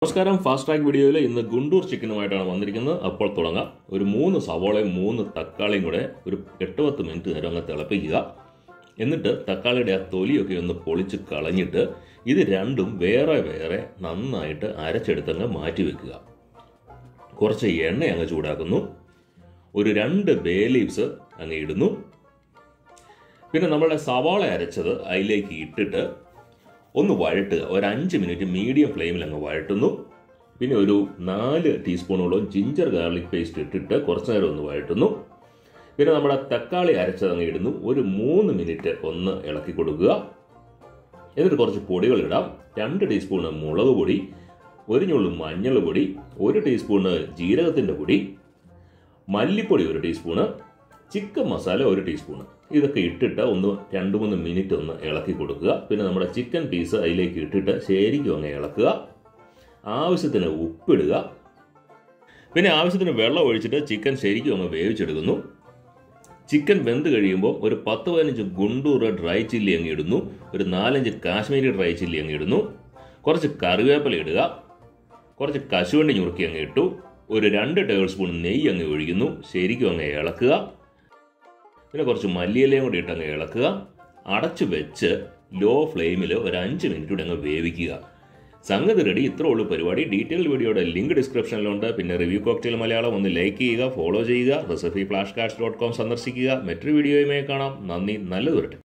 നമസ്കാരം fast track വീഡിയോയിൽ ഇന്ന് ഗുണ്ടൂർ ചിക്കനുമായിട്ടാണ് വന്നിരിക്കുന്നത് അപ്പോൾ തുടങ്ങാം ഒരു മൂന്ന് സവോളയും മൂന്ന് തക്കാളിയും കൂടെ ഒരു എട്ട് പത്ത് മിനിറ്റ് നേരം അങ്ങ് തിളപ്പിക്കുക എന്നിട്ട് തക്കാളിയുടെ ആ തൊലിയൊക്കെ ഒന്ന് പൊളിച്ച് കളഞ്ഞിട്ട് ഇത് രണ്ടും വേറെ വേറെ നന്നായിട്ട് അരച്ചെടുത്തങ്ങ് മാറ്റി വെക്കുക കുറച്ച് എണ്ണ അങ്ങ് ചൂടാക്കുന്നു ഒരു രണ്ട് ബേ ലീവ്സ് അങ്ങ് ഇടുന്നു പിന്നെ നമ്മുടെ സവാള അരച്ചത് അതിലേക്ക് ഇട്ടിട്ട് ഒന്ന് വഴട്ടുക ഒരു അഞ്ച് മിനിറ്റ് മീഡിയം ഫ്ലെയിമിൽ അങ്ങ് വഴട്ടുന്നു പിന്നെ ഒരു നാല് ടീസ്പൂണോളം ജിഞ്ചർ ഗാർലിക് പേസ്റ്റ് ഇട്ടിട്ട് കുറച്ച് നേരം ഒന്ന് വഴട്ടുന്നു പിന്നെ നമ്മുടെ തക്കാളി അരച്ചത് അങ്ങ് ഇടുന്നു ഒരു മൂന്ന് മിനിറ്റ് ഒന്ന് ഇളക്കി കൊടുക്കുക എന്നിട്ട് കുറച്ച് പൊടികൾ ഇടാം രണ്ട് ടീസ്പൂണ് മുളക് പൊടി ഒരു ഞുള്ളു മഞ്ഞൾ പൊടി ഒരു ടീസ്പൂണ് ജീരകത്തിൻ്റെ പൊടി മല്ലിപ്പൊടി ഒരു ടീസ്പൂണ് ചിക്കൻ മസാല ഒരു ടീസ്പൂണ് ഇതൊക്കെ ഇട്ടിട്ട് ഒന്ന് രണ്ട് മൂന്ന് മിനിറ്റ് ഒന്ന് ഇളക്കി കൊടുക്കുക പിന്നെ നമ്മുടെ ചിക്കൻ പീസ് അതിലേക്ക് ഇട്ടിട്ട് ശരിക്കും അങ്ങ് ഇളക്കുക ആവശ്യത്തിന് ഉപ്പിടുക പിന്നെ ആവശ്യത്തിന് വെള്ളം ഒഴിച്ചിട്ട് ചിക്കൻ ശരിക്കും അങ്ങ് വേവിച്ചെടുക്കുന്നു ചിക്കൻ വെന്ത് കഴിയുമ്പോൾ ഒരു പത്ത് പതിനഞ്ച് ഗുണ്ടൂർ ഡ്രൈ ചില്ലി അങ്ങ് ഇടുന്നു ഒരു നാലഞ്ച് കാശ്മീരി ഡ്രൈ ചില്ലി അങ്ങ് ഇടുന്നു കുറച്ച് കറിവേപ്പില ഇടുക കുറച്ച് കശുവണ്ടി ഞുറുക്കി അങ്ങ് ഇട്ടു ഒരു രണ്ട് ടേബിൾ സ്പൂൺ നെയ്യ് അങ്ങ് ഒഴിക്കുന്നു ശരിക്കും അങ്ങ് ഇളക്കുക പിന്നെ കുറച്ച് മല്ലിയിലയും കൂടി ഇട്ട് അങ്ങ് ഇളക്കുക അടച്ചു വെച്ച് ലോ ഫ്ലെയിമിൽ ഒരു അഞ്ച് മിനിറ്റ് കൂടി അങ്ങ് വേവിക്കുക സംഗതി റെഡി ഇത്രേ ഉള്ളൂ പരിപാടി ഡീറ്റെയിൽ വീഡിയോയുടെ ലിങ്ക് ഡിസ്ക്രിപ്ഷനിലുണ്ട് പിന്നെ റിവ്യൂ കോക്ടെയിൽ മലയാളം ഒന്ന് ലൈക്ക് ചെയ്യുക ഫോളോ ചെയ്യുക recipe flash cards dot com സന്ദർശിക്കുക മറ്റൊരു വീഡിയോയുമായി കാണാം നന്ദി നല്ലത് വരട്ടെ